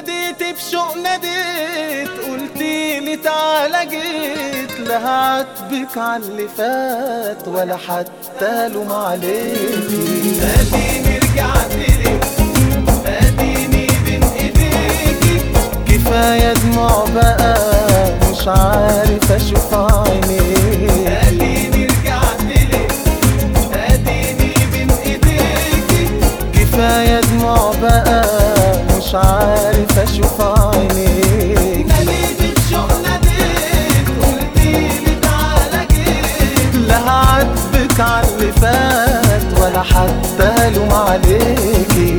ناديت بشوق ناديت قلتيلي تعالى جيت لا هعاتبك عاللي فات ولا حتى لوم عليكي اديني رجعت لك اديني بين ايديكي كفايه دموع بقى مش عارف اشوف عينيكي اديني رجعت لك اديني بين ايديكي كفايه دموع بقى مش عارف اشوف عينيك ناديت بشوق ناديت قلتيلي تعالى جيت لا هعاتبك عاللي فات ولا حتى لوم عليكي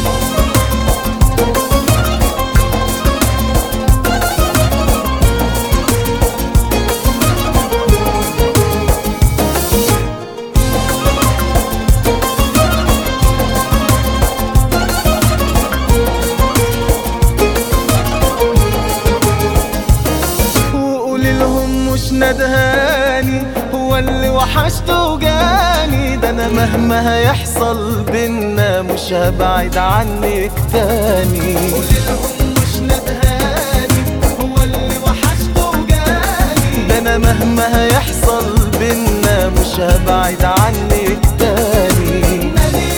وقولي لهم مش ندهاني هو اللي وحشته وجاني ده انا مهما هيحصل بينا مش هبعد عنك تاني قولي لهم مش ندهاني هو اللي وحشته وجاني ده انا مهما هيحصل بينا مش هبعد عنك تاني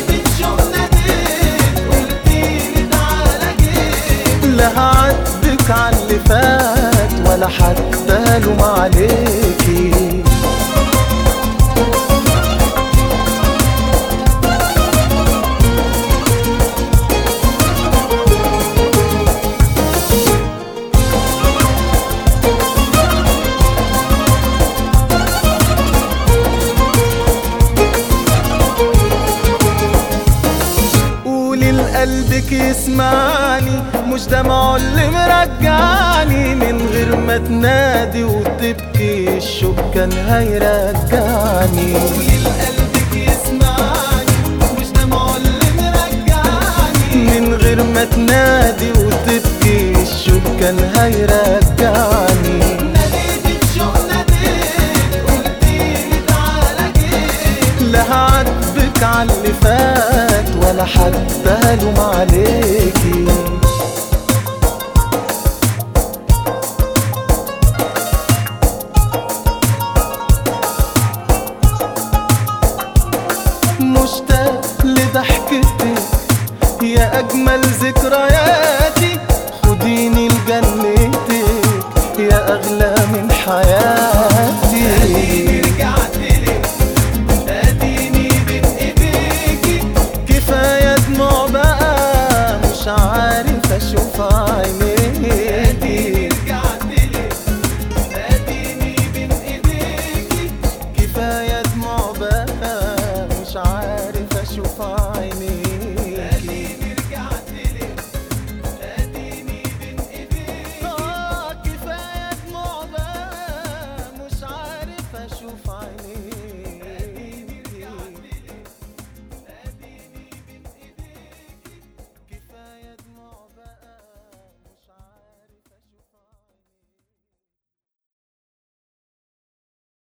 لا هعاتبك عاللي فات ولا حتى لوم عليكي قولي لقلبك يسمعني مش دمعه اللي مرجعني من غير ما تنادي وتبكي الشوق كان هيرجعني قولي لقلبك يسمعني مش دمعه اللي مرجعني من غير ما تنادي وتبكي الشوق كان هيرجعني ناديت بشوق ناديت قلتيلي تعالى جيت لا هعاتبك عاللي فات ولا حتى لوم عليكي مشتاق لضحكتك يا أجمل ذكرياتي خديني لجنتك يا أغلى من حياتي